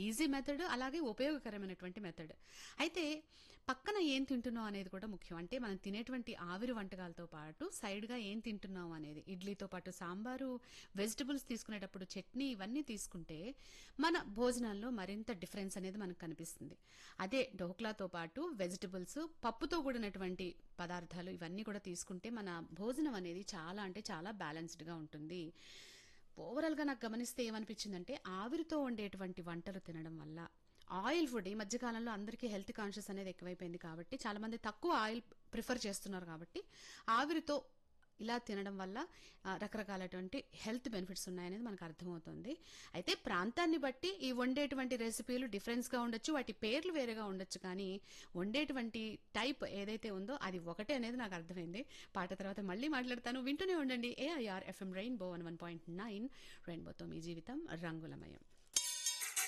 easy method అలాగే ఉపయోగకరమైనటువంటి method అయితే పక్కన ఏం తింటున్నాం అనేది కూడా ముఖ్యం అంటే మనం తినేటువంటి ఆవిరి వంటకాలతో పాటు సైడ్గా ఏం తింటున్నాం అనేది ఇడ్లీతో పాటు సాంబారు వెజిటబుల్స్ తీసుకునేటప్పుడు చట్నీ ఇవన్నీ తీసుకుంటే మన భోజనాల్లో మరింత డిఫరెన్స్ అనేది మనకు కనిపిస్తుంది అదే డోక్లాతో పాటు వెజిటబుల్స్ పప్పుతో కూడినటువంటి పదార్థాలు ఇవన్నీ కూడా తీసుకుంటే మన భోజనం అనేది చాలా అంటే చాలా బ్యాలెన్స్డ్గా ఉంటుంది ఓవరాల్గా నాకు గమనిస్తే ఏమనిపించిందంటే ఆవిరితో వండేటువంటి వంటలు తినడం వల్ల ఆయిల్ ఫుడ్ ఈ మధ్యకాలంలో అందరికీ హెల్త్ కాన్షియస్ అనేది ఎక్కువైపోయింది కాబట్టి చాలా మంది తక్కువ ఆయిల్ ప్రిఫర్ చేస్తున్నారు కాబట్టి ఆవిరితో ఇలా తినడం వల్ల ఆ, రకరకాలటువంటి హెల్త్ బెనిఫిట్స్ ఉన్నాయనేది మనకు అర్థమవుతుంది అయితే ప్రాంతాన్ని బట్టి ఈ వండేటువంటి రెసిపీలు డిఫరెన్స్గా ఉండొచ్చు వాటి పేర్లు వేరేగా ఉండొచ్చు కానీ వండేటువంటి టైప్ ఏదైతే ఉందో అది ఒకటే అనేది నాకు అర్థమైంది పాట తర్వాత మళ్ళీ మాట్లాడతాను వింటూనే ఉండండి AIR FM rainbow one one point nine రెయిన్బోతో మీ జీవితం రంగులమయం